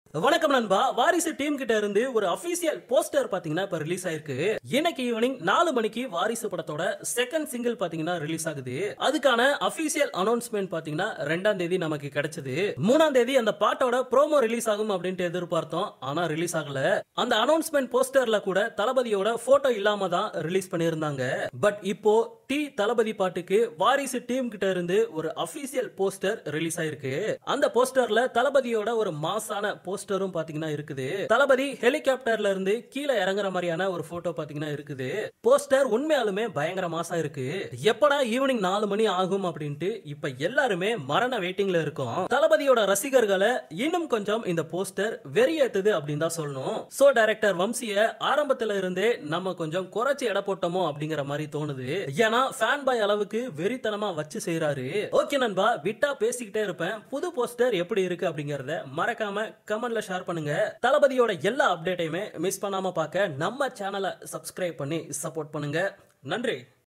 வணக்கம் நண்பா வாரிசு டீம் கிட்ட இருந்து ஒரு அபிஷியல் போஸ்டர் பாத்தீங்கன்னா இப்ப ரிலீஸ் ஆயிருக்கு இன்னைக்கு ஈவினிங் நாலு மணிக்கு வாரிசு படத்தோட செகண்ட் சிங்கிள் பாத்தீங்கன்னா ரிலீஸ் ஆகுது அதுக்கான அபிஷியல் அனௌன்ஸ்மெண்ட் பாத்தீங்கன்னா ரெண்டாம் தேதி நமக்கு கிடைச்சது மூணாம் தேதி அந்த பாட்டோட ப்ரோமோ ரிலீஸ் ஆகும் அப்படின்ட்டு எதிர்பார்த்தோம் ஆனா ரிலீஸ் ஆகல அந்த அனௌன்ஸ்மெண்ட் போஸ்டர்ல கூட தளபதியோட போட்டோ இல்லாம தான் ரிலீஸ் பண்ணியிருந்தாங்க பட் இப்போ டி தளபதி பாட்டுக்கு வாரிசு டீம் கிட்ட இருந்து ஒரு அபிஷியல் போஸ்டர் ரிலீஸ் ஆயிருக்கு அந்த போஸ்டர்ல தளபதியோட ஒரு மாசான போஸ்டரும் பாத்தீங்கன்னா இருக்குது தளபதி ஹெலிகாப்டர்ல இருந்து கீழே இறங்குற மாதிரியான ஒரு போட்டோ பாத்தீங்கன்னா இருக்குது போஸ்டர் உண்மையாலுமே பயங்கர மாசா இருக்கு எப்படா ஈவினிங் நாலு மணி ஆகும் அப்படின்ட்டு இப்ப எல்லாருமே மரண வெயிட்டிங்ல இருக்கோம் தளபதியோட ரசிகர்களை இன்னும் கொஞ்சம் இந்த போஸ்டர் வெறியேத்துது அப்படின்னு தான் சொல்லணும் சோ டைரக்டர் வம்சிய ஆரம்பத்துல இருந்தே நம்ம கொஞ்சம் குறைச்சு எடை போட்டோமோ அப்படிங்கிற மாதிரி தோணுது ஏன்னா ஃபேன் பாய் அளவுக்கு வெறித்தனமா வச்சு செய்யறாரு ஓகே நண்பா விட்டா பேசிக்கிட்டே இருப்பேன் புது போஸ்டர் எப்படி இருக்கு அப்படிங்கறத மறக்காம கமெண்ட்ல ஷேர் பண்ணுங்க தளபதியோட எல்லா அப்டேட்டையுமே மிஸ் பண்ணாம பார்க்க நம்ம சேனலை சப்ஸ்கிரைப் பண்ணி சப்போர்ட் பண்ணுங்க நன்றி